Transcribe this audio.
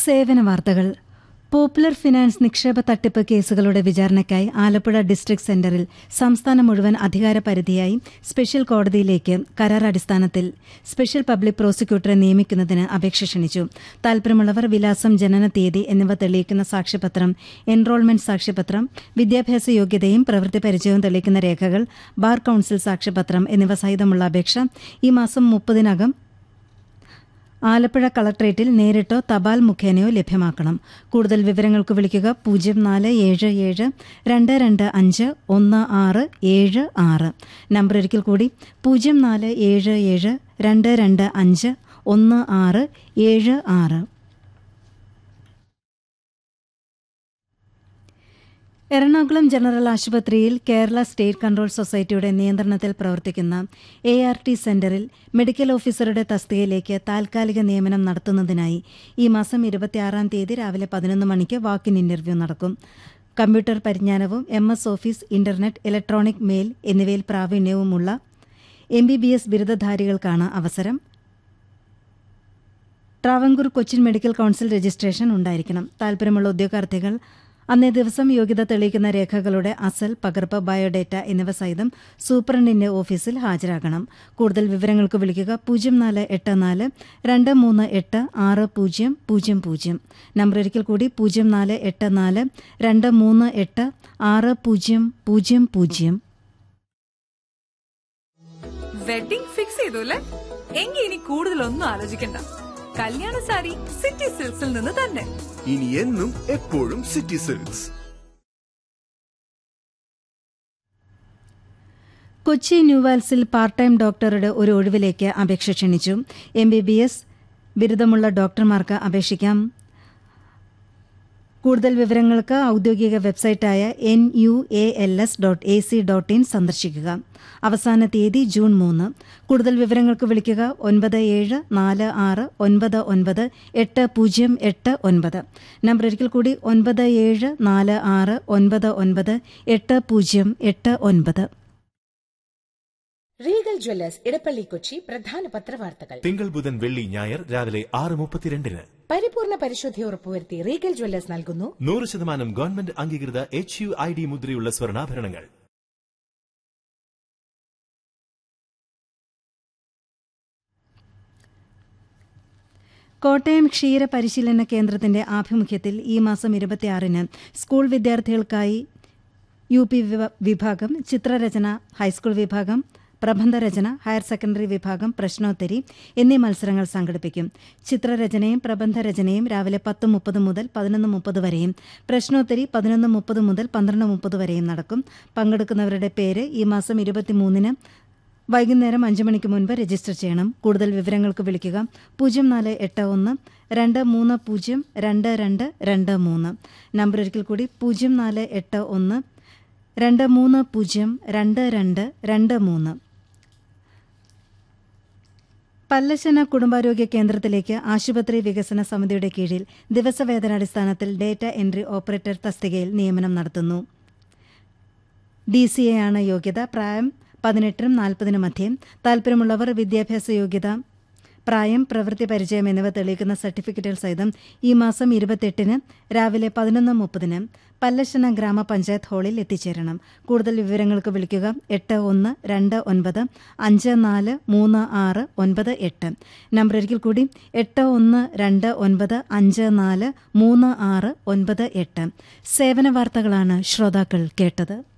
സേവന വാർത്തകൾ popular finance നിക്ഷേപ തട്ടിപ്പ് കേസുകളുടെ വിചാരണയ്ക്കായി ആലപ്പുഴ ഡിസ്ട്രിക്ട് സെന്ററിൽ സംസ്ഥാനം മുഴുവൻ അധികാര പരിധിയായി സ്പെഷ്യൽ കോടതിയിലേക്ക് കരാർ അടിസ്ഥാനത്തിൽ സ്പെഷ്യൽ പബ്ലിക് പ്രോസിക്യൂട്ടറെ നിയമിക്കുന്നതിന് അപേക്ഷ ക്ഷണിച്ചു താൽപര്യമുള്ളവർ വിലാസം ജനന തീയതി എന്നിവ തെളിയിക്കുന്ന സാക്ഷ്യപത്രം എൻറോൾമെന്റ് സാക്ഷ്യപത്രം വിദ്യാഭ്യാസ യോഗ്യതയും പ്രവൃത്തി പരിചയവും തെളിയിക്കുന്ന രേഖകൾ ബാർ കൌൺസിൽ സാക്ഷ്യപത്രം എന്നിവ സഹിതമുള്ള അപേക്ഷ ഈ മാസം മുപ്പതിനകം ആലപ്പുഴ കളക്ട്രേറ്റിൽ നേരിട്ടോ തപാൽ മുഖേനയോ ലഭ്യമാക്കണം കൂടുതൽ വിവരങ്ങൾക്ക് വിളിക്കുക പൂജ്യം നാല് ഏഴ് ഏഴ് രണ്ട് രണ്ട് അഞ്ച് ഒന്ന് ആറ് ഏഴ് ആറ് നമ്പർ ഒരിക്കൽ കൂടി പൂജ്യം നാല് ഏഴ് ഏഴ് രണ്ട് രണ്ട് അഞ്ച് ഒന്ന് ആറ് ഏഴ് ആറ് എറണാകുളം ജനറൽ ആശുപത്രിയിൽ കേരള സ്റ്റേറ്റ് കൺട്രോൾ സൊസൈറ്റിയുടെ നിയന്ത്രണത്തിൽ പ്രവർത്തിക്കുന്ന എ ആർ ടി സെന്ററിൽ മെഡിക്കൽ ഓഫീസറുടെ തസ്തികയിലേക്ക് താൽക്കാലിക നിയമനം നടത്തുന്നതിനായി ഈ മാസം ഇരുപത്തിയാറാം തീയതി രാവിലെ പതിനൊന്ന് മണിക്ക് വാക്കിൻ ഇന്റർവ്യൂ നടക്കും കമ്പ്യൂട്ടർ പരിജ്ഞാനവും M S office internet electronic mail എന്നിവയിൽ പ്രാവീണ്യവുമുള്ള എം ബി ബി എസ് ബിരുദധാരികൾക്കാണ് അവസരം Travancore Cochin medical council registration ഉണ്ടായിരിക്കണം താൽപര്യമുള്ള ഉദ്യോഗാർത്ഥികൾ അന്നേ ദിവസം യോഗ്യത തെളിയിക്കുന്ന രേഖകളുടെ അസൽ പകർപ്പ് ബയോഡേറ്റ എന്നിവ സഹിതം സൂപ്രണ്ടിന്റെ ഓഫീസിൽ ഹാജരാകണം കൂടുതൽ വിവരങ്ങൾക്ക് വിളിക്കുക പൂജ്യം നാല് എട്ട് നാല് രണ്ട് മൂന്ന് എട്ട് ആറ് പൂജ്യം പൂജ്യം പൂജ്യം നമ്പർ ഒരിക്കൽ കൂടി പൂജ്യം നാല് എട്ട് നാല് രണ്ട് മൂന്ന് എട്ട് ആറ് പൂജ്യം പൂജ്യം പൂജ്യം വെഡിംഗ് ഫിക്സ് ചെയ്തു അല്ലേ എങ്കിൽ ഇനി കൂടുതലൊന്നും ആലോചിക്കണ്ട കല്യാണ സാരി സിറ്റി സിൽക്സിൽ നിന്ന് തന്നെ ഇനി എന്നും എപ്പോഴും സിറ്റി സിൽക്സ് കൊച്ചി ന്യൂവാൽസിൽ പാർട്ട് ടൈം ഡോക്ടറുടെ ഒരു ഒഴിവിലേക്ക് അപേക്ഷ ക്ഷണിച്ചു എം ബി ബി എസ് ബിരുദമുള്ള ഡോക്ടർമാർക്ക് അപേക്ഷിക്കാം കൂടുതൽ വിവരങ്ങൾക്ക് ഔദ്യോഗിക വെബ്സൈറ്റായ N U A L S dot A C dot in സന്ദർശിക്കുക അവസാന തീയതി ജൂൺ മൂന്ന് കൂടുതൽ വിവരങ്ങൾക്ക് വിളിക്കുക ഒൻപത് ഏഴ് നാല് ആറ് ഒൻപത് ഒൻപത് എട്ട് പൂജ്യം എട്ട് ഒൻപത് നമ്പർ ഒരിക്കൽ കൂടി ഒൻപത് ഏഴ് നാല് ആറ് ഒൻപത് ഒൻപത് എട്ട് പൂജ്യം എട്ട് ഒൻപത് റീഗൽ ജ്വല്ലേഴ്സ് ഇടപ്പള്ളി കൊച്ചി പ്രധാന പത്രവാർത്തകൾ തിങ്കൾ ബുധൻ വെള്ളി ഞായർ രാവിലെ ആറ് മുപ്പത്തിരണ്ടിന് പരിപൂർണ പരിശുദ്ധി ഉറപ്പുവരുത്തി റീഗൽ ജ്വല്ലേഴ്സ് നൽകുന്നു നൂറ് ശതമാനം ഗവൺമെന്റ് അംഗീകൃത എച്ച് യു ഐ ഡി മുദ്രയുള്ള സ്വർണ്ണാഭരണങ്ങൾ കോട്ടയം ക്ഷീര പരിശീലന കേന്ദ്രത്തിന്റെ ആഭിമുഖ്യത്തിൽ ഈ മാസം ഇരുപത്തിയാറിന് സ്കൂൾ വിദ്യാർത്ഥികൾക്കായി യു പി വിവ- വിഭാഗം ചിത്രരചന ഹൈസ്കൂൾ വിഭാഗം പ്രബന്ധരചന ഹയർ സെക്കൻഡറി വിഭാഗം പ്രശ്നോത്തരി എന്നീ മത്സരങ്ങൾ സംഘടിപ്പിക്കും ചിത്രരചനയും പ്രബന്ധരചനയും രാവിലെ പത്ത് മുപ്പത് മുതൽ പതിനൊന്ന് മുപ്പത് വരെയും പ്രശ്നോത്തരി പതിനൊന്ന് മുപ്പത് മുതൽ പന്ത്രണ്ട് മുപ്പത് വരെയും നടക്കും പങ്കെടുക്കുന്നവരുടെ പേര് ഈ മാസം ഇരുപത്തിമൂന്നിന് വൈകുന്നേരം അഞ്ച് മണിക്ക് മുൻപ് രജിസ്റ്റർ ചെയ്യണം കൂടുതൽ വിവരങ്ങൾക്ക് വിളിക്കുക പൂജ്യം നാല് എട്ട് ഒന്ന് രണ്ട് മൂന്ന് പൂജ്യം രണ്ട് രണ്ട് രണ്ട് മൂന്ന് നമ്പർ ഒരിക്കൽ കൂടി പൂജ്യം നാല് എട്ട് ഒന്ന് രണ്ട് മൂന്ന് പൂജ്യം രണ്ട് രണ്ട് രണ്ട് മൂന്ന് പല്ലശന കുടുംബാരോഗ്യ കേന്ദ്രത്തിലേക്ക് ആശുപത്രി വികസന സമിതിയുടെ കീഴിൽ ദിവസവേതനാടിസ്ഥാനത്തിൽ ഡേറ്റ എൻട്രി ഓപ്പറേറ്റർ തസ്തികയിൽ നിയമനം നടത്തുന്നു ഡി സി എ ആണ് യോഗ്യത പ്രായം പതിനെട്ടിനും നാൽപ്പതിനും മധ്യം താൽപ്പര്യമുള്ളവർ വിദ്യാഭ്യാസ യോഗ്യത പ്രായം പ്രവൃത്തി പരിചയം എന്നിവ തെളിയിക്കുന്ന സർട്ടിഫിക്കറ്റുകൾ സഹിതം ഈ മാസം ഇരുപത്തെട്ടിന് രാവിലെ പതിനൊന്ന് മുപ്പതിന് പല്ലശന ഗ്രാമപഞ്ചായത്ത് ഹാളിൽ എത്തിച്ചേരണം കൂടുതൽ വിവരങ്ങൾക്ക് വിളിക്കുക എട്ട് ഒന്ന് രണ്ട് ഒൻപത് അഞ്ച് നാല് മൂന്ന് ആറ് ഒൻപത് എട്ട് നമ്പർ ഒരിക്കൽ കൂടി എട്ട് ഒന്ന് രണ്ട് ഒൻപത് അഞ്ച് നാല് മൂന്ന് ആറ് ഒൻപത് എട്ട് സേവന വാർത്തകളാണ് ശ്രോതാക്കൾ കേട്ടത്